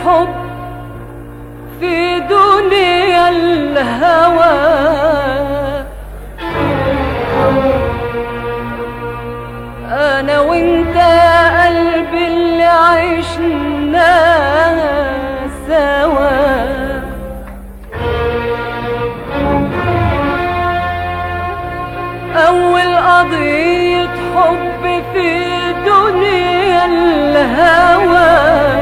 حب في دنيا الهوى انا وانت قلبي اللي عشنا سوا اول قضية حب في دنيا الهوى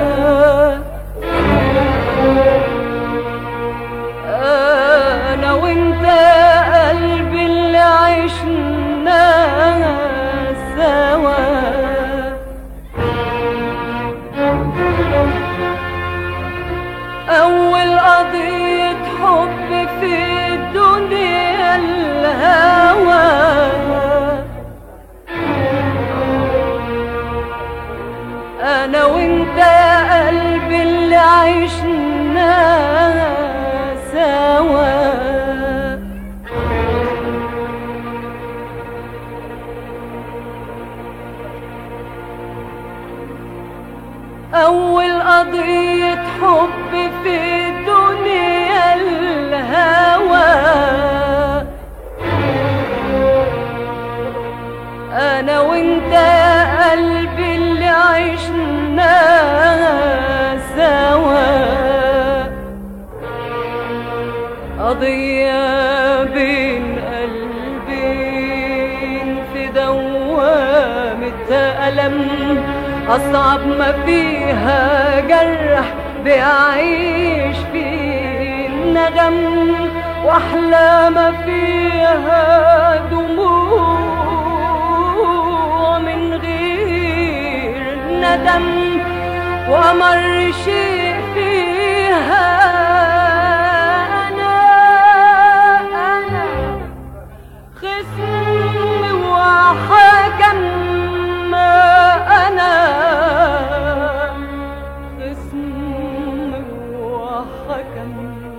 انا وانت قلبي اللي عشنا سوا أول قضية حب في دنيا الهوى أنا وأنت يا قلبي اللي عشنا سوا أول قضية حب في دنيا الهوى أنا وأنت يا قلبي اللي عشنا سوا قضية بين قلبين في دوامة ألم أصعب ما فيها جرح بيعيش فيه الندم وأحلى ما فيها دموع من غير ندم وأمر شيء فيها أنا أنا خصم وحكم ما أنا خصم وحكم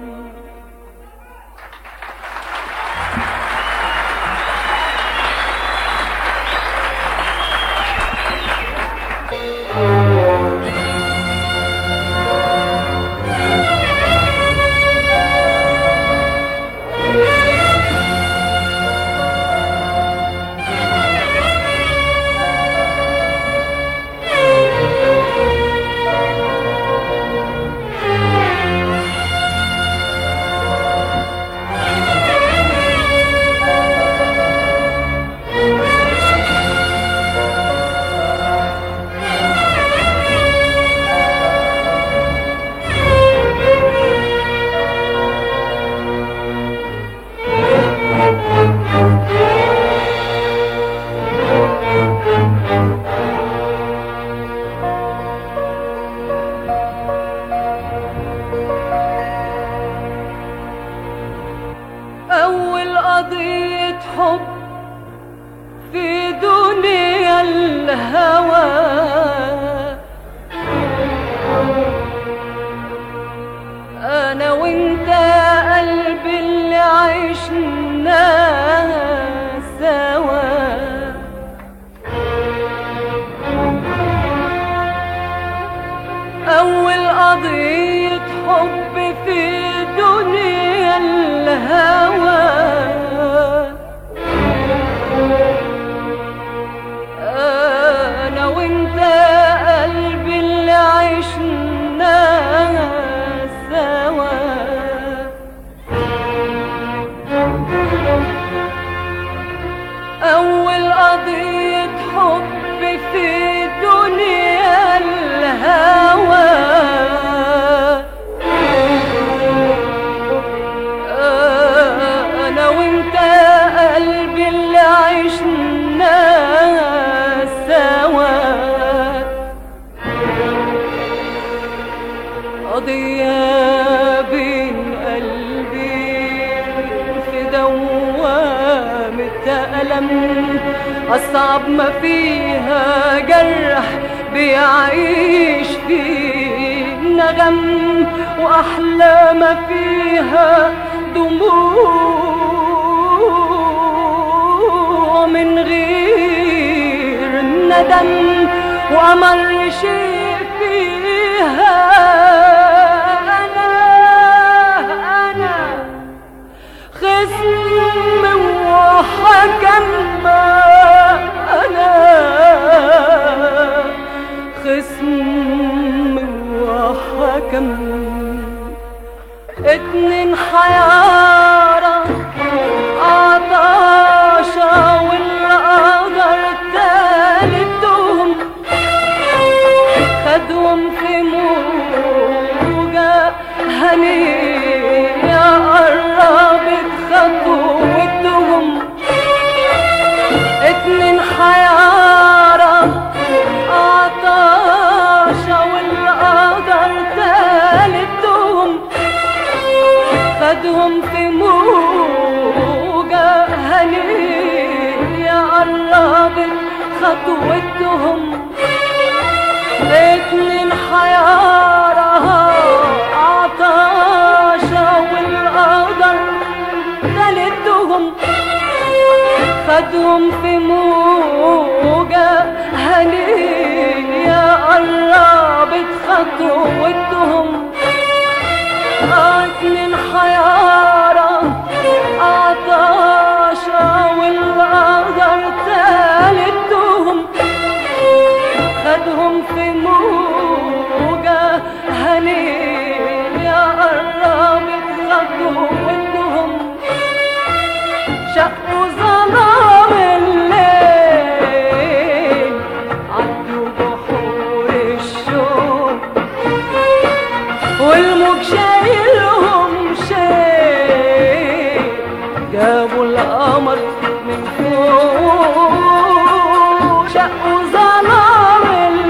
أول قضية حب في دنيا الهوى أنا وأنت يا قلبي اللي عشنا سوا أول قضية حب في دنيا الهوى أنا وأنت يا قلبي اللي عشنا سوا أول قضية حب في دنيا الهوى أنا وأنت يا قلبي اللي عشنا سوا قضية بين قلبي في دوامة ألم أصعب ما فيها جرح بيعيش فيه نغم وأحلى ما فيها دموع من غير ندم وأمر شيء فيها سكن اتنين حيارة عطاشة والقدر تالتهم خدهم في موجة هنية قربت خطوتهم اتنين حيارة عطاشة والقدر تالتهم خدهم في موجة هنية قربت خطوتهم اتنين حيارة عطاشة والقدر تالتهم خدهم في موجة هنية قربت خطوتهم اتنين حيارة عطاشة والقدر تالتهم خدهم في موجة هنية قربت خطوتهم شقوا ظلام الليل عدوا بحور الشوق والموج شايلهم شيء جابوا القمر من فوق شقوا ظلام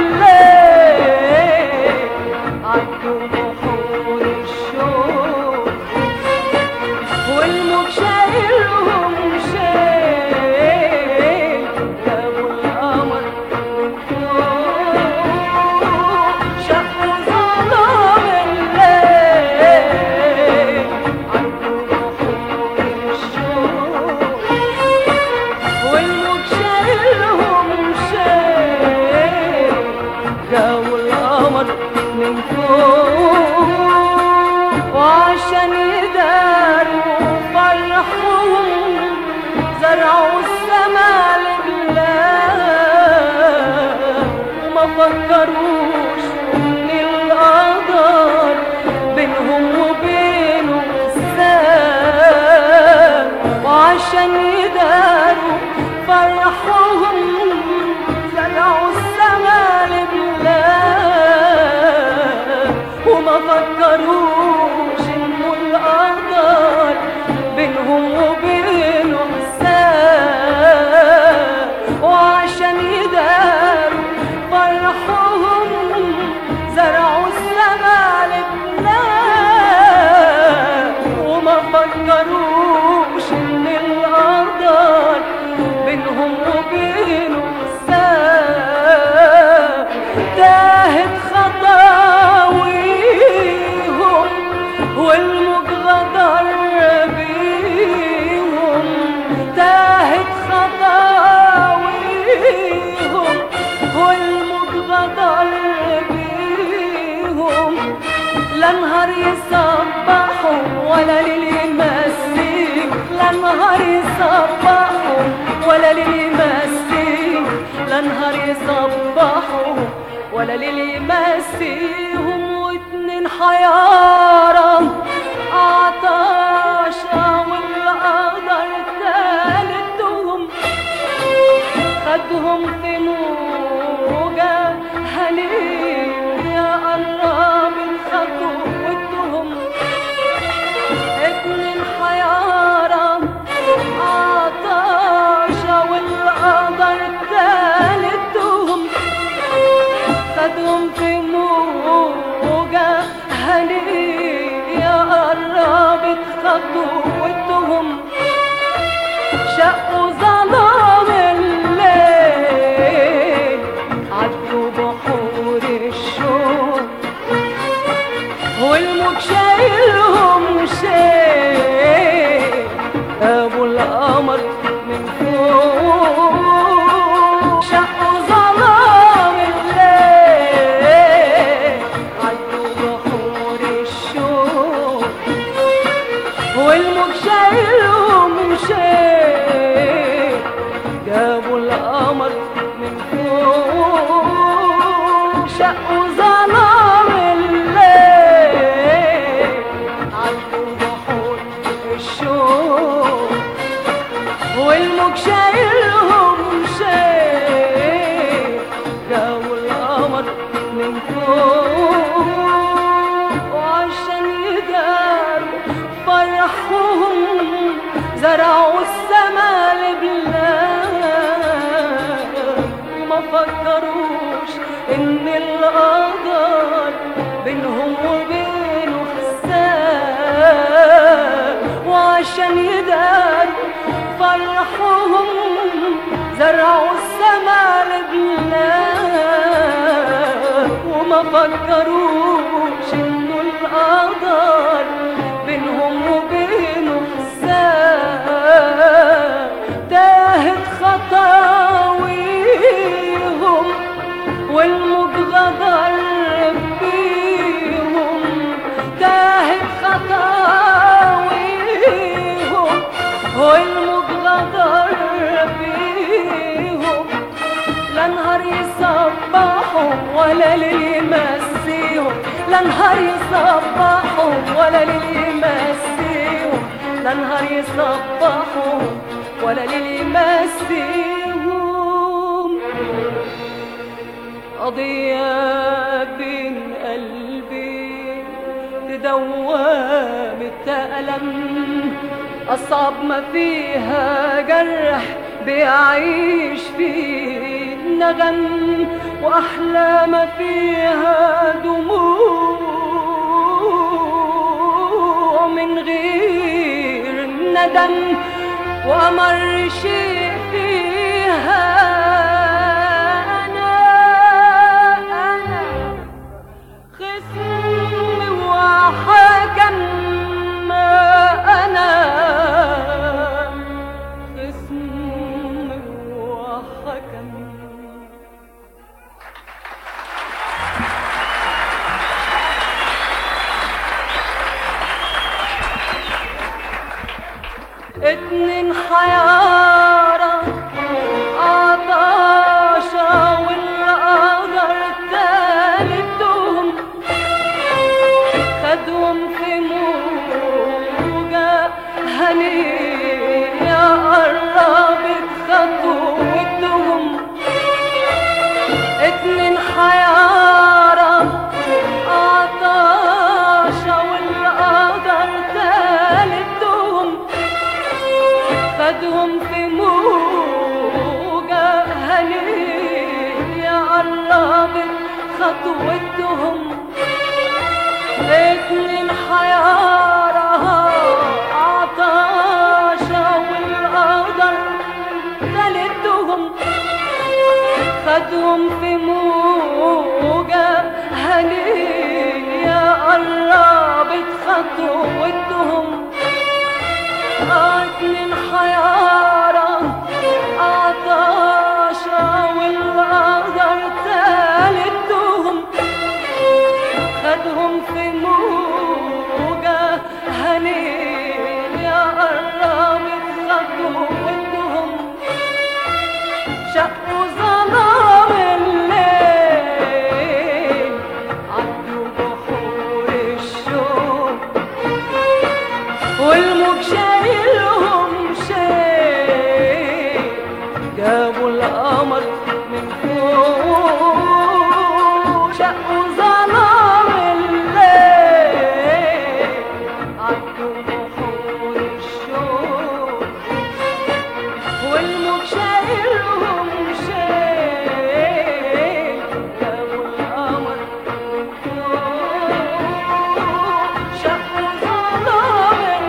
الليل عدوا بحور الشوق والموج شايلهم شيء جابوا القمر من فوق شقوا ظلام الليل عدوا بحور الشوق والموج شايلهم شيء جابوا القمر من فوق وعشان يداروا فرحهم زرعوا السما لله وما فكروش ان القدر بينهم وبينه ساب وعشان يداروا فرحهم زرعوا السما لله وما فكروش انه القدر بينهم وبينه حساب وعشان يداروا فرحهم زرعوا السما لله وما فكروش ان القدر بينهم وبينه حساب تاهت خطاويهم والموج غدر بيهم تاهت خطاويهم والموج غدر بيهم لا نهار يصبحوا ولا ليل يمسيك لا نهار يصبحوا ولا ليل يمسيك لا نهار يصبحوا ولا ليل يمسيهم واتنين حيارة عطاشة والقدر تالتهم خدهم في موجة هنية قربت خطوتهم اتنين حيارة عطاشة والقدر تالتهم خدهم في موجة هنية قربت خطوتهم شقوا ظلام الليل عدوا بحور الشوق والموج شايلهم شيء ابو القمر من فوق شقوا ظلام الليل عدوا بحور الشوق والموج شايلهم شيء جابوا القمر من فوق شقوا ظلام الليل زرعوا السما لبلاد وما فكروش ان القدر بينهم وبينه حساب وعشان يداروا فرحهم زرعوا السما لبلاد وما فكروش انه القدر بينهم وبينه حساب تاهت خطاويهم والموج غدر بيهم تاهت خطاويهم والموج غدر بيهم لا نهار يصبحوا ولا ليل يمسيهم لا نهار يصبحوا ولا ليل يمسيهم لا نهار يصبحوا ولا ليل يمسيهم قضية بين قلبي تدوم التألم أصعب ما فيها جرح بيعيش فيه النغم وأحلى ما فيها دموع من غير ندم وأمر شيء فيها أنا أنا خصم وحكم ما أنا خصم وحكم اتنين حيارة عطاشة والقدر تالتهم خدهم في موجة هنية قربت خطوتهم اتنين حيارة عطاشة والقدر تالتهم خدهم في موجة هنية قربت خطوتهم اتنين حيارة عطاشة والقدر تلتهم خدهم في موجة هنية قربت خطوتهم اتنين حيارة عطاشة والقدر تالتهم خدهم في موجة هنية قربت خطوتهم شقوا ظلام الليل عدوا بحور الشوق والموج شايلهم شيء جابوا القمر من فوق شقوا ظلام الليل عدوا بحور الشوق والموج شايلهم شيء جابوا القمر من فوق شقوا ظلام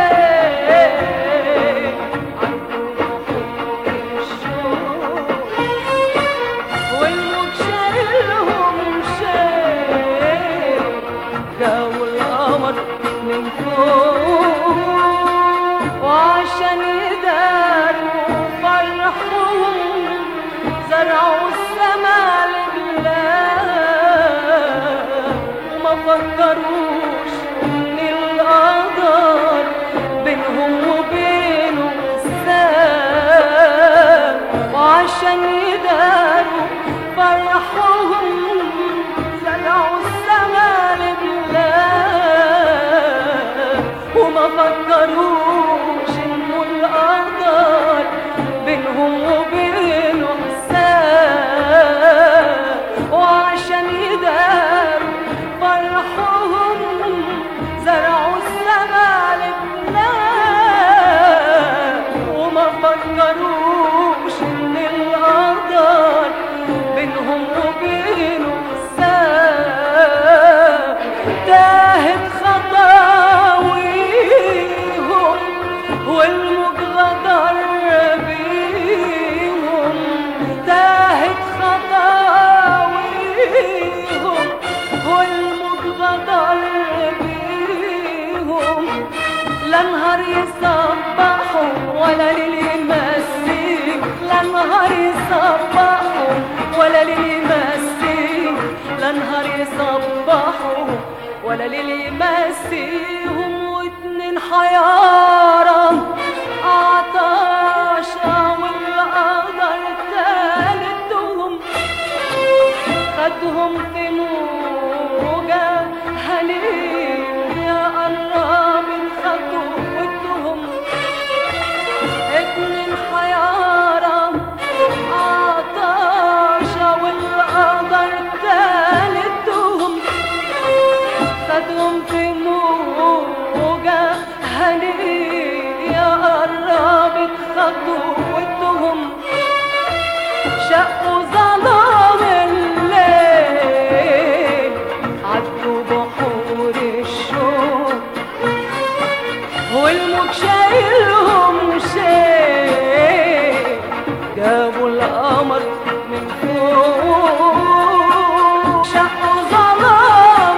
الليل عدوا بحور الشوق والموج شايلهم شيء جابوا القمر من فوق وعشان يداروا فرحهم زرعوا السما لله وما فكروش ان القدر بينهم وبينه حساب وعشان يداروا فرحهم زرعوا السما لله وما فكروش انه القدر بينهم وبينه حساب وعشان يداروا فرحهم زرعوا السما لله لا نهار يصبحوا ولا ليل يمسيك لا نهار يصبحوا ولا ليل يمسيك لا نهار يصبحوا ولا ليل يمسيهم واتنين حيارة عطاشة والقدر تالتهم خدهم في موجة هليل يا قرب خطوتهم اتنين حيارة عطاشة والقدر تالتهم خدهم في موجة هنية قربت خطوتهم شقوا ظلام الليل عدوا بحور الشوق والموج شايلهم شيء جابوا القمر من فوق شقوا ظلام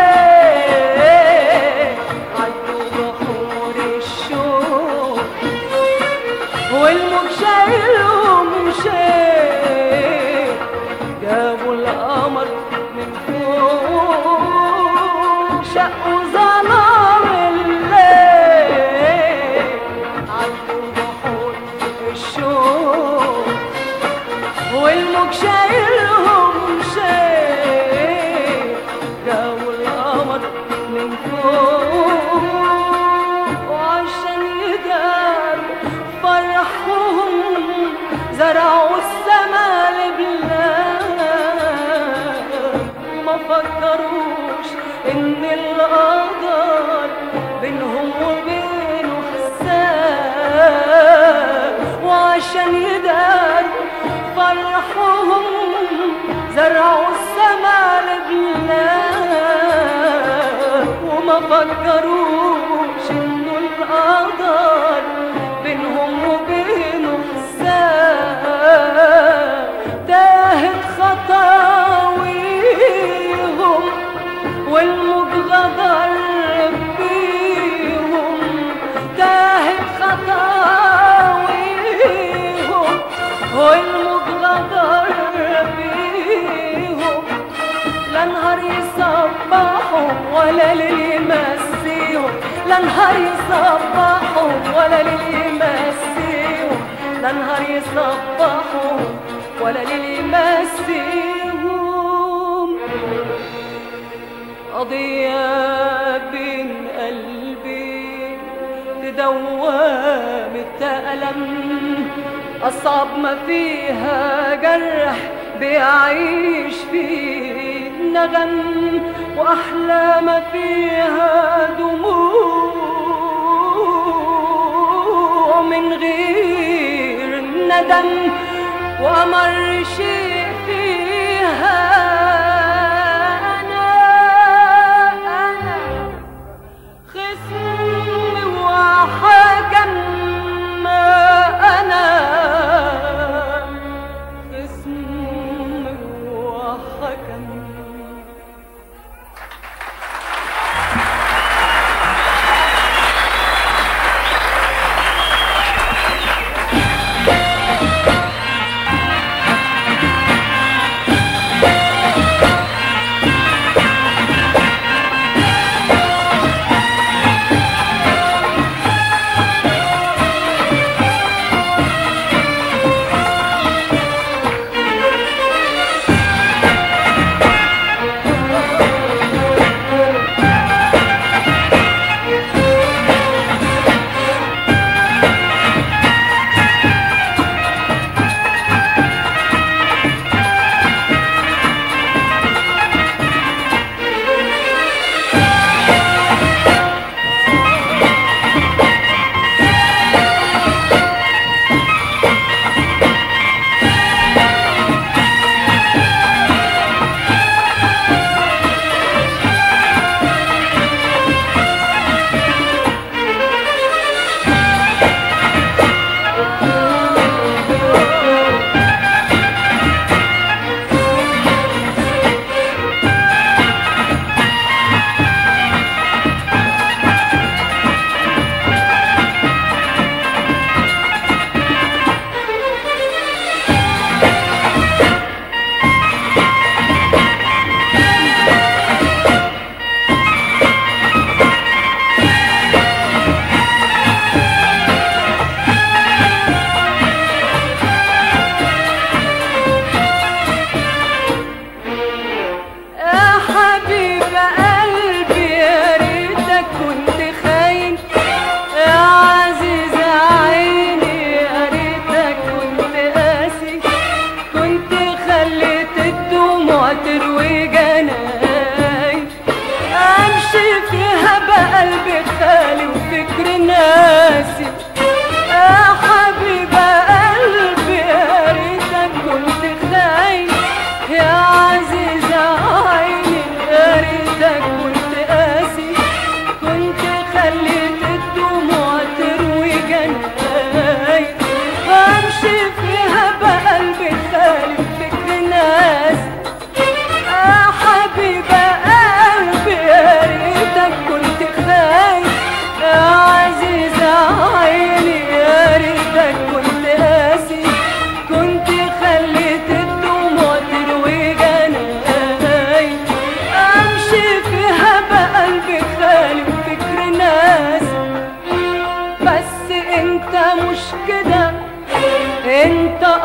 الليل عدوا بحور الشوق والموج شايلهم شيء جابوا القمر من فوق شقوا ظلام الليل عدوا بحور الشوق والموج شايلهم شيء جابوا القمر من فوق وعشان يداروا فرحهم زرعوا السما لبلاد وما فكروش ان القدر بينهم وبينه حساب وعشان يداروا فرحهم زرعوا السما لبلاد وما فكروش انه القدر بينهم وبينه حساب تاهت خطاويهم والموج غدر بيهم تاهت خطاويهم والموج غدر بيهم لا نهار يصبحوا ولا ليل يمسيهم لا نهار يصبحوا ولا ليل يمسيهم لا نهار يصبحوا ولا ليل يمسيهم قضية بين قلبي تدوم التألم أصعب ما فيها جرح بيعيش فيه نغم وأحلى ما فيها دموع من غير ندم وأمر شيء فيها أنا أنا خصم وحكم ما أنا خصم وحكم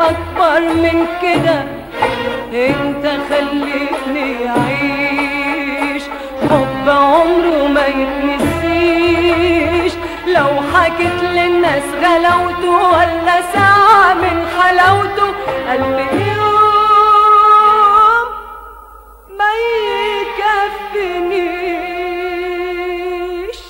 اكبر من كده انت خليتني اعيش حب عمره ما يتنسيش لو حكيت للناس غلاوته ولا ساعة من حلاوته قلبي يوم ما يكفنيش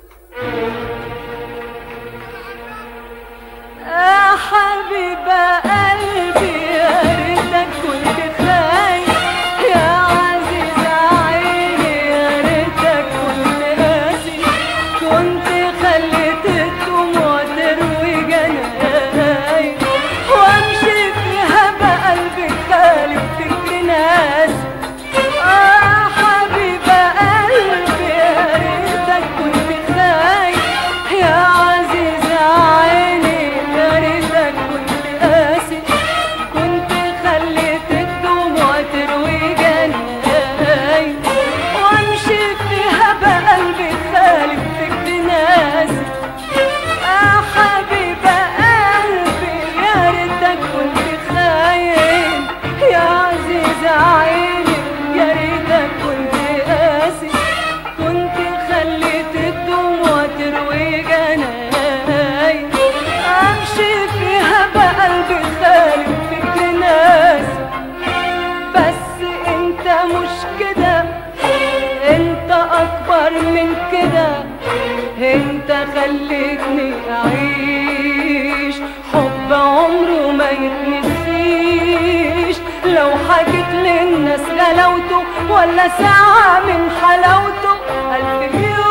يا حبيب قلبي يا ريتك كنت خايف يا عزيز عيني يا ريتك كنت قاسي كنت خليت الدموع تروي جناي وامشي فيها بقلبي خالف فكر ناس آه حبيب قلبي يا ريتك كنت خايف يا عزيز عيني يا ريتك كنت قاسي كنت خليت الدموع تروي جناي وامشي فيها بقلبي خالف فكر ناس آه حبيب قلبي يا ريتك كنت خاين يا عزيز عيني يا ريتك كنت قاسي كنت خليت الدموع تروي جناي امشي فيها بقلبي خالف فكر ناس بس انت مش كده انت اكبر من كده انت خليتني اعيش حب عمره ما يتنسيش لو حكيت للناس غلاوته ولا ساعة من حلاوته ألف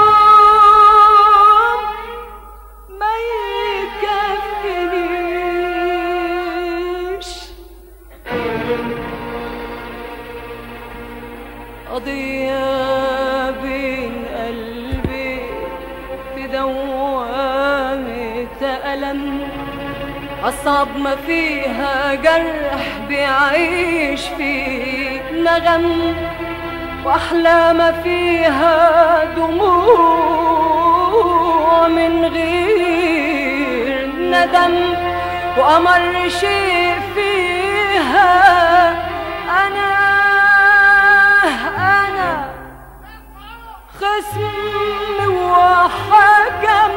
يوم ما يكفنيش قضية بين قلبي في دوامة ألم أصعب ما فيها جرح بيعيش فيه نغم وأحلى ما فيها دموع من غير ندم وأمر شيء فيها أنا أنا خصم وحكم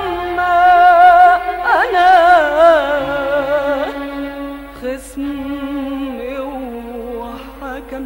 أنا خصم وحكم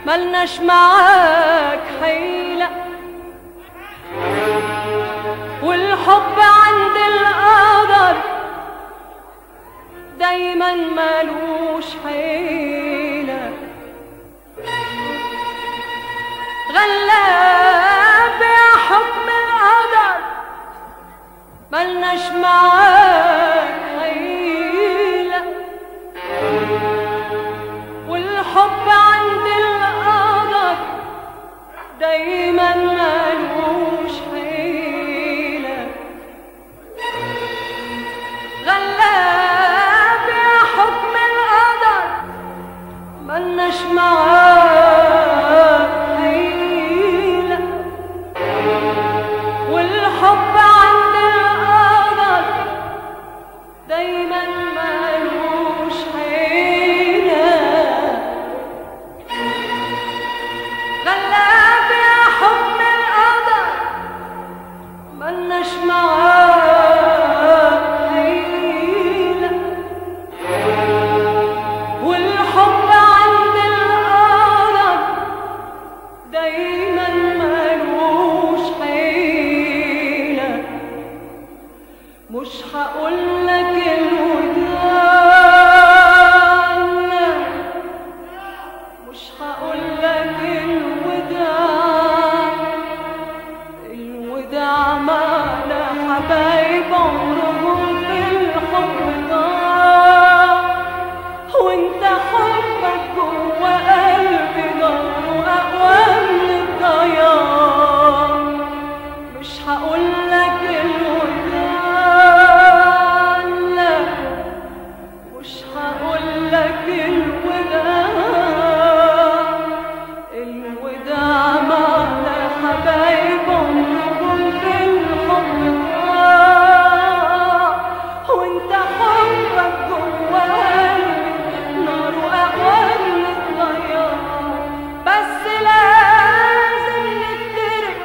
ملناش معاك حيلة والحب عند القدر دايما ملوش حيلة غلاب يا حكم القدر ملناش معاك حيلة والحب عند القدر دايما ملوش حيلة غلاب يا حكم القدر ملناش معاك حيلة والحب عند القدر دايما ملوش حيلة غلاب يا حكم القدر ملناش معاك حيلة والحب عند القدر دايما ملوش حيلة مش هقولك الوداع لا مش هقولك الوداع الوداع معنا حبايب عمرهم في الحب ضاع وانت حبك جوا قلبي نار اقوى من الضياع مش هقولك الوداع لا مش هقولك الوداع الوداع معنا حبايب عمرهم في الحب ضاع وانت حبك جوا قلبي نار اقوى من الضياع بس لازم نفترق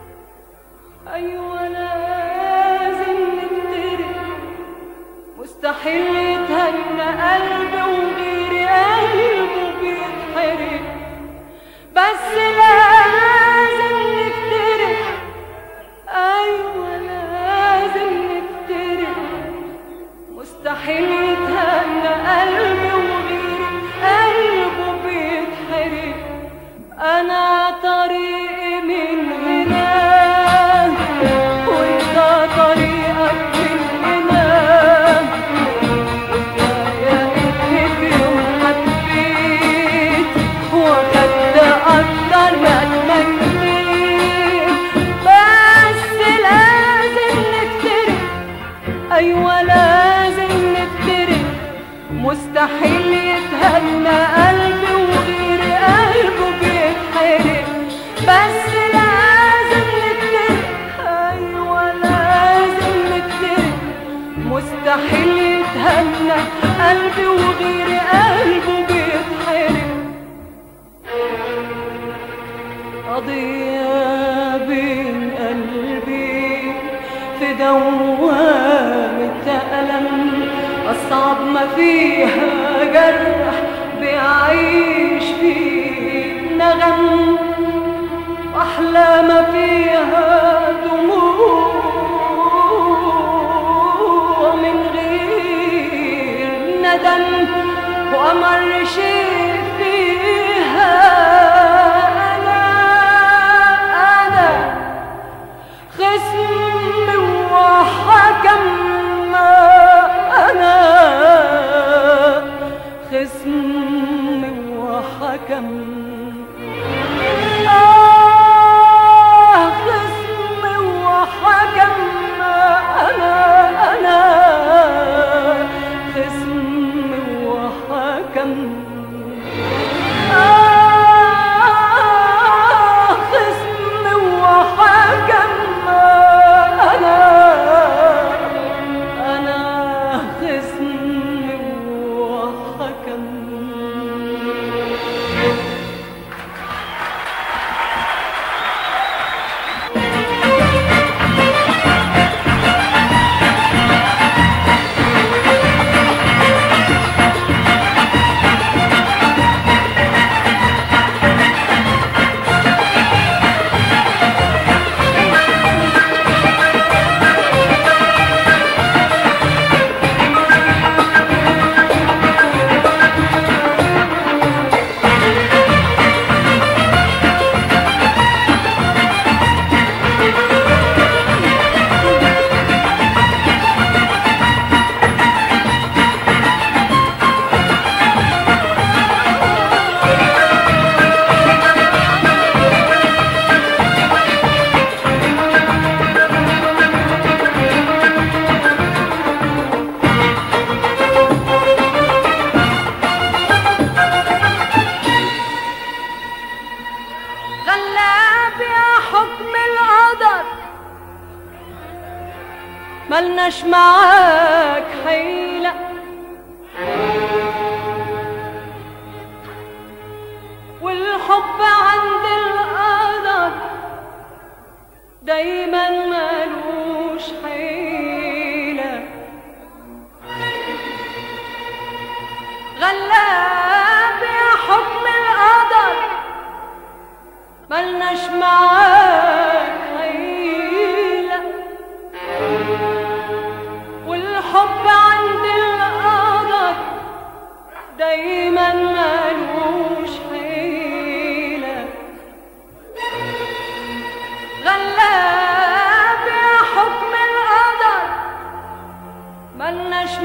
ايوه لازم نفترق مستحيل يتهنى قلبي وغيري قلبه بيتحرق بس لازم نفترق ايوه لازم نفترق مستحيل يتهنى قلبي وغيري قلبه بيتحرق انا طريقي من هنا وانت طريقك من هنا يا ابني يوم حبيت واخدت اكتر ما تمنيت بس لازم نفترق ايوه لازم نفترق مستحيل يتهنى قلبي وغيري قلبه بيتحرق بس لازم نفترق ايوه لازم نفترق مستحيل يتهنى قلبي وغيري قلبه بيتحرق قضية بين قلبي في دوامة ألم أصعب ما فيها جرح بيعيش فيه نغم وأحلى ما فيها دموع من غير ندم وأمر شيء فيها أنا أنا خصم وحكم أنا خصم وحكم آه خصم وحكم أنا أنا خصم وحكم آه خصم وحكم أنا أنا خصم وحكم ملناش معاك حيلة والحب عند القدر دايما ملوش حيلة غلاب يا حكم القدر ملناش معاك حيلة والحب عند القدر دايما ملوش حيلة غلاب يا حكم القدر ملناش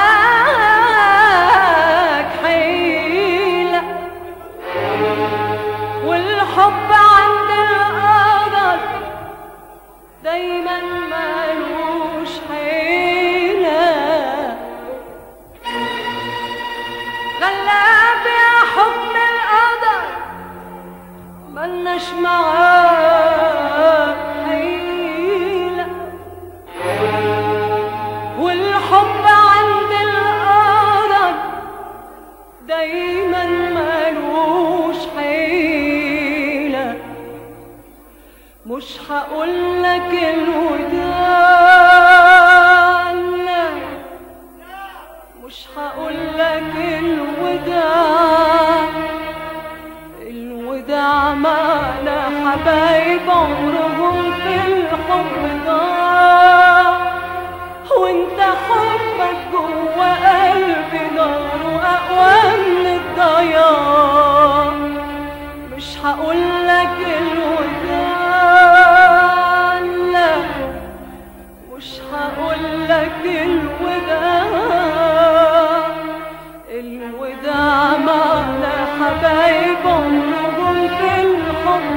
معاك حيلة والحب عند القدر دايما ملوش حيلة غلاب يا حكم القدر ملناش معاك حيلة والحب عند القدر دايما ملوش حيلة مش هقولك الوداع لا مش هقولك الوداع الوداع معنا حبايب عمرهم في الحب ضاع وانت حبك جوا قلبي نار واقوى من الضياع مش هقولك الوداع لا مش هقولك الوداع الوداع معنا حبايب عمرهم في الحب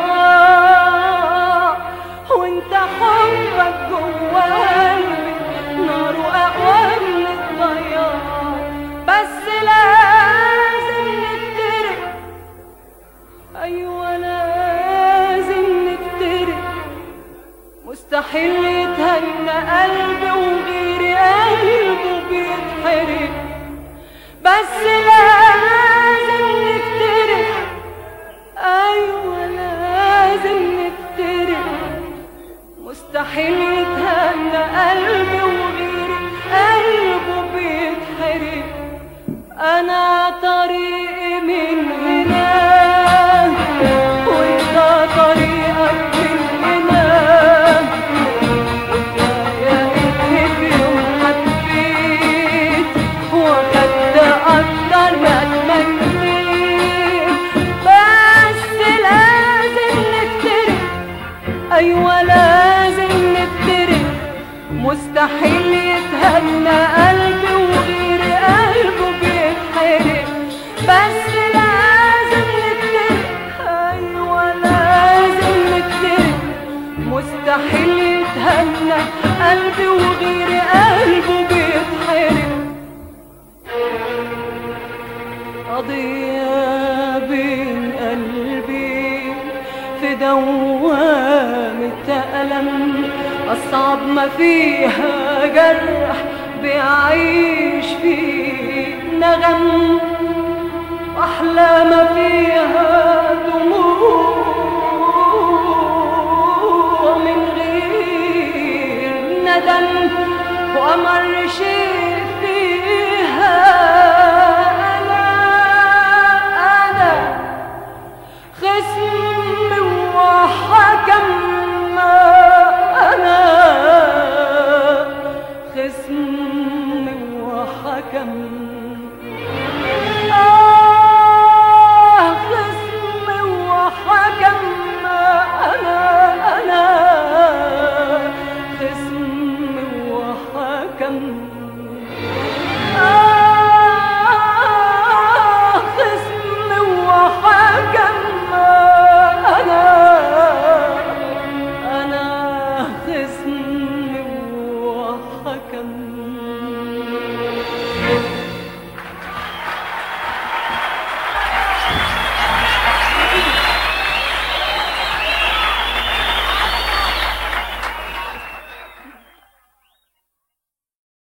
ضاع وانت حبك جوا قلبي نار اقوى من الضياع بس لازم نفترق ايوه لازم نفترق مستحيل يتهنى قلبي وغيري قلبه بيتحرق بس لازم نفترق ايوه لازم نفترق مستحيل يتهنى قلبي وغيري قلبه بيتحرق انا طريقي من هنا وانت طريقك من هنا يا ابني في يوم حبيت واخدت اكتر ما تمنيت بس لازم نفترق ايوه لازم نفترق مستحيل يتهنى قلبي وغيري قلبه بيتحرق بس لازم نفترق ايوه لازم نفترق مستحيل يتهنى قلبي وغيري قلبه بيتحرق قضية بين قلبي في دوامة ألم أصعب ما فيها جرح بيعيش فيه نغم وأحلى ما فيها دموع من غير ندم وأمر شيء فيها أنا أنا خصم وحكم أنا خصم وحكم آه خصم وحكم أنا أنا خصم وحكم